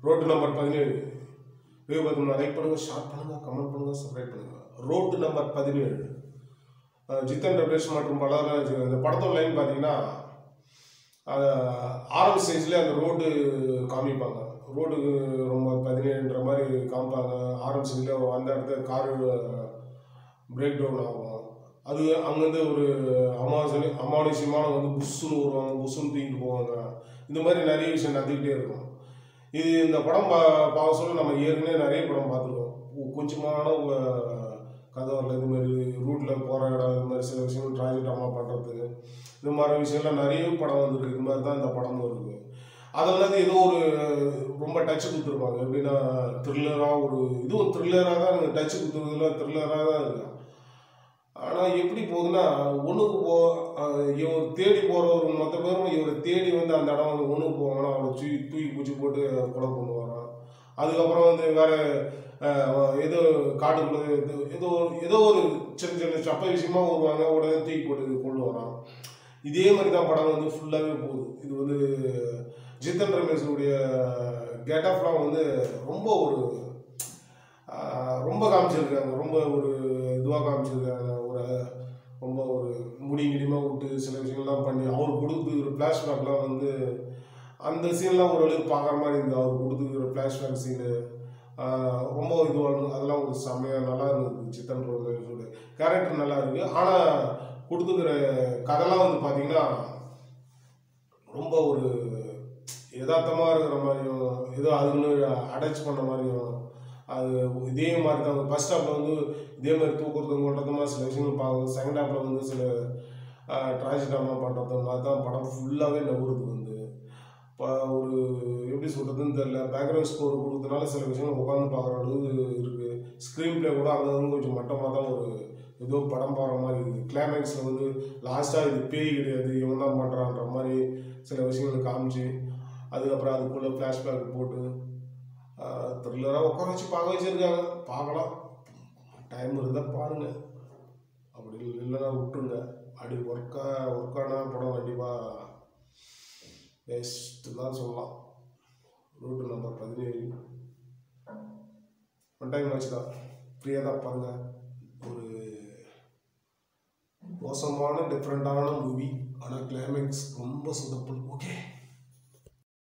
road number பதினேழு video பார்த்தோம்னா like பண்ணுங்கள் ஷேர் பண்ணுங்கள் கமெண்ட் பண்ணுங்கள் சப்ஸ்கிரைப் பண்ணுங்கள் ரோட்டு நம்பர் பதினேழு அஹ் ஜித்தன் ரமேஷ் மற்றும் பலர் இந்த படத்தோட லைன் பார்த்தீங்கன்னா அது ஆரம்ப ஸ்டேஜ்லேயே அந்த ரோடு காமிப்பாங்க ரோடு ரொம்ப பதினேழுன்ற மாதிரி காமிப்பாங்க ஆரம்ப ஸ்டேஜில் அந்த இடத்துல காரு பிரேக் டவுன் ஆகும் அது அங்கேருந்து ஒரு அமாவாசை அமானுஷ்யமான வந்து புஷ்ஷுன்னு வருவாங்க புஷ்ஷுன்னு தூக்கிட்டு போவாங்க இந்த மாதிரி நிறைய விஷயம் நடந்துக்கிட்டே இருக்கும் இது இந்த படம் பா பார்க்க சொல்ல நம்ம ஏற்கனவே நிறைய படம் பார்த்துருக்கோம் கொ- கொஞ்சமான ஒரு கதை வரல இது மாதிரி ரூட்டில் போகிற இடம் இது மாதிரி சில விஷயங்கள் ட்ராஜெக்டாமா பண்ணுறதுக்கு இது மாதிரி விஷயம்லாம் நிறைய படம் வந்திருக்கு இது மாதிரி தான் இந்த படமும் இருக்குது அதில் வந்து ஏதோ ஒரு ரொம்ப டச் கொடுத்துருப்பாங்க எப்படின்னா த்ரில்லராக ஒரு இதுவும் த்ரில்லராக தான் டச் கொடுத்துருக்குதுல த்ரில்லராக தான் இருக்கு ஆனால் எப்படி போகுதுன்னா ஒன்றுக்கு போ அஹ் இவர் தேடி போகிறவர் மொத்த பேரும் இவரை தேடி வந்து அந்த இடம் வந்து ஒன்றுக்கு போவாங்கன்னா அவரை தூக்கி தூக்கி பூச்சி போட்டு கொலை கொண்டு வரான் அதுக்கப்புறம் வந்து வேற அஹ், ஏதோ காட்டுக்குள்ள ஏதோ- ஏதோ ஒரு- ஏதோ ஒரு சின்ன சின்ன சப்ப விஷயமா வருவாங்க உடனே தூக்கி போட்டு கொண்டு வரான் இதே மாதிரி தான் படம் வந்து ஃபுல்லாகவே போகுது இது வந்து ஜித்தன் ரமேஷனுடைய கெட்டப்லாம் வந்து ரொம்ப ஒரு ஆஹ், ரொம்ப காமிச்சிருக்காங்க ரொம்ப ஒரு இதுவாக காமிச்சிருக்காங்க ஒரு ரொம்ப ஒரு முடி கிடிமாக விட்டு சில விஷயங்கள்லாம் பண்ணி அவர் கொடுத்துருக்கிற ஃப்ளாஷ்பேக்லாம் வந்து அந்த சீன்லாம் ஓரளவுக்கு பார்க்குற மாதிரி இருந்தது அவர் கொடுத்துருக்கிற ஃப்ளாஷ்பேக் சீனு ரொம்ப இதுவாக இருந்தது அதெல்லாம் ஒரு செம்மையாக நல்லா இருந்தது சித்தன் ரோடு கேரக்டர் நல்லா இருக்கு ஆனால் கொடுத்துக்கிற கதைலாம் வந்து பார்த்தீங்கன்னா ரொம்ப ஒரு யதார்த்தமாக இருக்கிற மாதிரியும் ஏதோ அதுன்னு அடைச் பண்ண மாதிரியும் அது இதே மாதிரி தான் ஃபர்ஸ்ட் ஹாஃபில் வந்து இதே மாதிரி தூக்குறதும் கொள்றதுமா சில விஷயங்கள் பார்க்குது செகண்ட் ஹாஃபில் வந்து சில ட்ராஜடாமா பண்ணுறது மாதிரி தான் படம் ஃபுல்லாகவே நவுறுது வந்து இப்போ ஒரு எப்படி சொல்கிறதுன்னு தெரியல பேக்ரவுண்ட் ஸ்கோர் கொடுத்தனால சில விஷயங்கள் உட்காந்து பார்க்குற அளவுக்கு இருக்குது ஸ்க்ரீன் ப்ளே கூட அங்கே வந்து கொஞ்சம் மட்டமாக தான் ஒரு ஏதோ படம் பார்க்குற மாதிரி இருக்குது கிளைமேக்ஸில் வந்து லாஸ்ட்டாக இது பேய் கிடையாது இவன் தான் பண்ணுறான்ற மாதிரி சில விஷயங்களை காமிச்சு அதுக்கப்புறம் அதுக்குள்ளே ஃப்ளாஷ்பேக் போட்டு த்ரில்லராக உட்கார வச்சு பார்க்க வச்சுருக்காங்க பார்க்கலாம் டைம் இருந்தால் பாருங்க அப்படி இல்லைன்னா விட்டுருங்க அப்படி ஒர்க்கா ஒர்க்கான படம் கண்டிப்பாக பெஸ்ட்டு தான் சொல்லலாம் ரூட்டு நம்பர் பதினேழு ஒன் டைம் வச்சு தான் ஃப்ரீயாக தான் பாருங்கள் ஒரு மோசமான டிஃப்ரெண்ட்டான மூவி ஆனால் கிளைமேக்ஸ் ரொம்ப சொதப்பல் ஓகே